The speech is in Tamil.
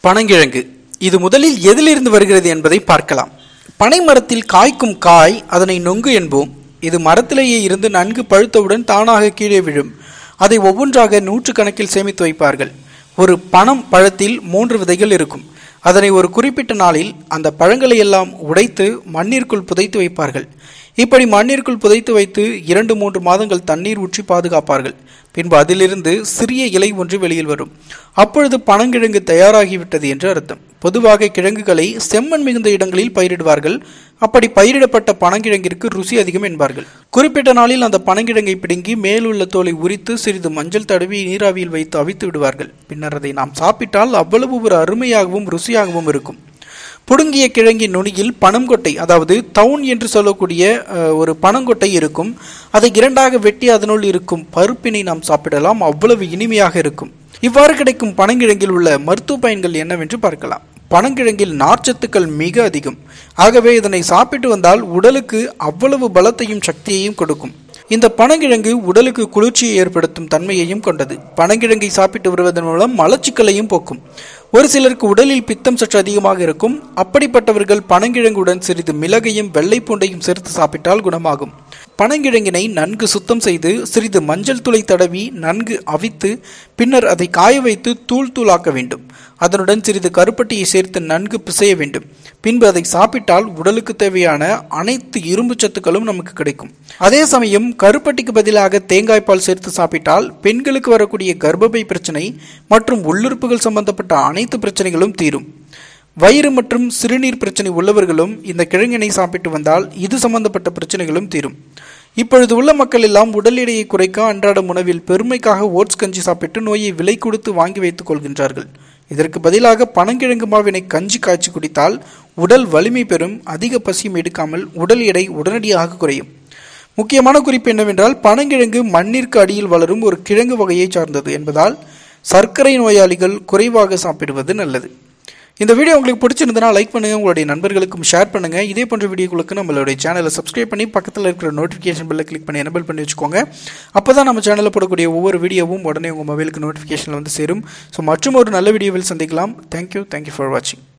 பனங்கிழங்கு இது முதலில் எதிலிருந்து வருகிறது என்பதை பார்க்கலாம் பனை மரத்தில் காய்க்கும் காய் அதனை நொங்கு என்போம் இது மரத்திலேயே இருந்து நன்கு பழுத்தவுடன் தானாக கீழே விழும் அதை ஒவ்வொன்றாக நூற்றுக்கணக்கில் சேமித்து வைப்பார்கள் ஒரு பனம் பழத்தில் மூன்று விதைகள் இருக்கும் அதனை ஒரு குறிப்பிட்ட நாளில் அந்த பழங்களை எல்லாம் உடைத்து மண்ணிற்குள் புதைத்து வைப்பார்கள் இப்படி மண்ணிற்குள் புதைத்து வைத்து இரண்டு மூன்று மாதங்கள் தண்ணீர் ஊற்றி பாதுகாப்பார்கள் பின்பு அதிலிருந்து சிறிய இலை ஒன்று வெளியில் வரும் அப்பொழுது பனங்கிழங்கு தயாராகிவிட்டது என்று அர்த்தம் பொதுவாக கிழங்குகளை செம்மண் மிகுந்த இடங்களில் பயிரிடுவார்கள் அப்படி பயிரிடப்பட்ட பனங்கிழங்கிற்கு ருசி அதிகம் என்பார்கள் குறிப்பிட்ட நாளில் அந்த பனங்கிழங்கை பிடுங்கி மேலுள்ள தோலை உரித்து சிறிது மஞ்சள் தடவி நீராவியில் வைத்து அவித்து விடுவார்கள் பின்னர் அதை நாம் சாப்பிட்டால் அவ்வளவு ஒரு அருமையாகவும் ருசியாகவும் இருக்கும் புடுங்கிய கிழங்கின் நுனியில் பனங்கொட்டை அதாவது தவுன் என்று சொல்லக்கூடிய அஹ், ஒரு பனங்கொட்டை இருக்கும் அதை இரண்டாக வெட்டி அதனுள் இருக்கும் பருப்பினை நாம் சாப்பிடலாம் அவ்வளவு இனிமையாக இருக்கும் இவ்வாறு கிடைக்கும் பனங்கிழங்கில் உள்ள மருத்துவ பயன்கள் என்னவென்று பார்க்கலாம் பனங்கிழங்கில் நார்ச்சத்துக்கள் மிக அதிகம் ஆகவே இதனை சாப்பிட்டு வந்தால் உடலுக்கு அவ்வளவு பலத்தையும் சக்தியையும் கொடுக்கும் இந்த பனங்கிழங்கு உடலுக்கு குளிர்ச்சியை ஏற்படுத்தும் தன்மையையும் கொண்டது பனங்கிழங்கை சாப்பிட்டு வருவதன் மூலம் மலச்சிக்கலையும் போக்கும் ஒரு சிலருக்கு உடலில் பித்தம் சற்று அதிகமாக இருக்கும் அப்படிப்பட்டவர்கள் பனங்கிழங்குடன் சிறிது மிளகையும் வெள்ளை பூண்டையும் சேர்த்து சாப்பிட்டால் குணமாகும் பனங்கிழங்கினை நன்கு சுத்தம் செய்து சிறிது மஞ்சள் துளை தடவி நன்கு அவித்து பின்னர் அதை காய வைத்து தூள் தூளாக்க வேண்டும் அதனுடன் சிறிது கருப்பட்டியை சேர்த்து நன்கு பிசைய வேண்டும் பின்பு அதை சாப்பிட்டால் உடலுக்கு தேவையான அனைத்து இரும்பு சத்துக்களும் நமக்கு கிடைக்கும் அதே சமயம் கருப்பட்டிக்கு பதிலாக தேங்காய் பால் சேர்த்து சாப்பிட்டால் பெண்களுக்கு வரக்கூடிய கர்ப்பப்பை பிரச்சனை மற்றும் உள்ளுறுப்புகள் சம்பந்தப்பட்ட அனைத்து பிரச்சனைகளும் தீரும் வயிறு மற்றும் சிறுநீர் பிரச்சனை உள்ளவர்களும் இந்த கிழங்கினை சாப்பிட்டு வந்தால் இது சம்பந்தப்பட்ட பிரச்சனைகளும் தீரும் இப்பொழுது உள்ள மக்கள் எல்லாம் உடல் எடையை குறைக்க அன்றாட உணவில் பெருமைக்காக ஓட்ஸ் கஞ்சி சாப்பிட்டு நோயை விலை கொடுத்து வாங்கி வைத்துக் கொள்கின்றார்கள் இதற்கு பதிலாக பனங்கிழங்கு மாவினை கஞ்சி காய்ச்சி குடித்தால் உடல் வலிமை பெறும் அதிக பசியும் எடுக்காமல் உடல் எடை உடனடியாக குறையும் முக்கியமான குறிப்பு என்னவென்றால் பனங்கிழங்கு மண்ணிற்கு அடியில் வளரும் ஒரு கிழங்கு வகையை சார்ந்தது என்பதால் சர்க்கரை நோயாளிகள் குறைவாக சாப்பிடுவது நல்லது இந்த வீடியோ உங்களுக்கு பிடிச்சிருந்தனா லைக் பண்ணுங்க உங்களுடைய நண்பர்களுக்கும் ஷேர் பண்ணுங்க இதே போன்ற வீடியோக்களுக்கு நம்மளுடைய சேனலை சப்ஸ்கிரைப் பண்ணி பக்கத்தில் இருக்கிற நோட்டிஃபிகேஷன் பெல்லை கிளிக் பண்ணி எனபிள் பண்ணி வச்சுக்கோங்க அப்போ தான் நம்ம சேனலில் போடக்கூடிய ஒவ்வொரு வீடியோவும் உடனே உங்கள் மொபைலுக்கு நோட்டிஃபிகேஷனில் வந்து சேரும் ஸோ மற்றும் ஒரு நல்ல வீடியோவில் சந்திக்கலாம் தேங்க்யூ தேங்க்யூ ஃபார் வாட்சிங்